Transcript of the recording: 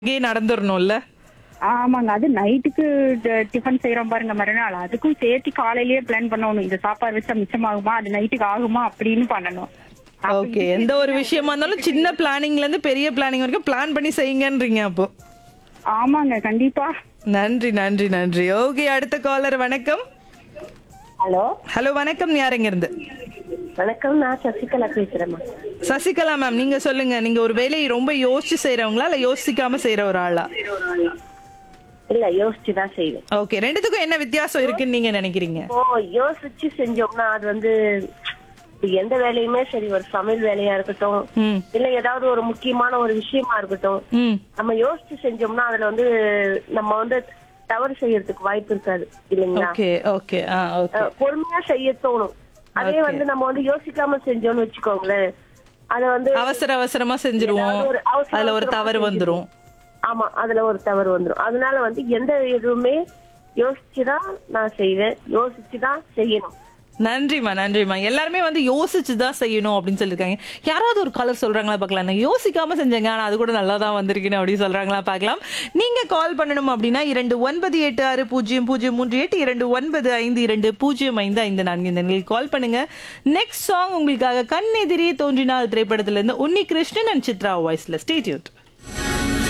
இங்கே நடந்துடணும்ல ஆமாங்க அது நைட்டுக்கு டிஃபன் செய்யறோம் பாருங்க மறுநாள் அதுக்கும் சேர்த்து காலையிலேயே பிளான் பண்ணணும் இந்த சாப்பாடு வச்சா மிச்சமாகுமா அது நைட்டுக்கு ஆகுமா அப்படின்னு பண்ணணும் ஓகே எந்த ஒரு விஷயமா இருந்தாலும் சின்ன பிளானிங்ல இருந்து பெரிய பிளானிங் வரைக்கும் பிளான் பண்ணி செய்யுங்கன்றீங்க அப்போ ஆமாங்க கண்டிப்பா நன்றி நன்றி நன்றி ஓகே அடுத்த காலர் வணக்கம் ஹலோ ஹலோ வணக்கம் யாருங்க இருந்து வணக்கம் நான் சசிகலா பேசுறேம்மா சசிகலா மேம் நீங்க சொல்லுங்க நீங்க ஒரு வேலையை ரொம்ப யோசிச்சு செய்றவங்களா இல்ல யோசிக்காம செய்யற ஒரு ஆளா இல்ல யோசிச்சு தான் செய்வேன் ஓகே ரெண்டுத்துக்கும் என்ன வித்தியாசம் இருக்குன்னு நீங்க நினைக்கிறீங்க இப்போ யோசிச்சு செஞ்சோம்னா அது வந்து இப்ப எந்த வேலையுமே சரி ஒரு சமையல் வேலையா இருக்கட்டும் ம் இல்ல ஏதாவது ஒரு முக்கியமான ஒரு விஷயமா இருக்கட்டும் ம் நம்ம யோசிச்சு செஞ்சோம்னா அதுல வந்து நம்ம வந்து தவறு செய்யறதுக்கு வாய்ப்பு இருக்காது இல்லைங்களா ஓகே ஓகே ஆ ஓகே அஹ் பொறுமையா செய்ய தோணும் அதே வந்து நம்ம வந்து யோசிக்காம செஞ்சோம்னு வச்சுக்கோங்களேன் அத வந்து அவசர அவசரமா செஞ்சிருவோம் ஏதாவது ஒரு அவசர அதுல ஒரு அவசரமா தவறு வந்துரும் ஆமா அதுல ஒரு தவறு வந்துரும் அதனால வந்து எந்த எதுவுமே யோசிச்சுதான் நான் செய்வேன் யோசிச்சுதான் செய்யணும் நன்றிம்மா நன்றிம்மா எல்லாருமே வந்து யோசிச்சு தான் செய்யணும் அப்படின்னு சொல்லியிருக்காங்க யாராவது ஒரு கலர் சொல்றாங்களா பார்க்கலாம் நான் யோசிக்காம செஞ்சேங்க ஆனா அது கூட நல்லா தான் வந்திருக்குன்னு அப்படின்னு சொல்றாங்களா பார்க்கலாம் நீங்க கால் பண்ணணும் அப்படின்னா இரண்டு ஒன்பது எட்டு ஆறு பூஜ்ஜியம் பூஜ்ஜியம் மூன்று எட்டு இரண்டு ஒன்பது ஐந்து இரண்டு பூஜ்ஜியம் ஐந்து ஐந்து நான்கு இந்த நிலையில் கால் பண்ணுங்க நெக்ஸ்ட் சாங் உங்களுக்காக கண்ணெதிரே தோன்றினால் திரைப்படத்துல இருந்து உன்னி கிருஷ்ணன் அண்ட் சித்ரா வாய்ஸ்ல ஸ்டேட்யூட்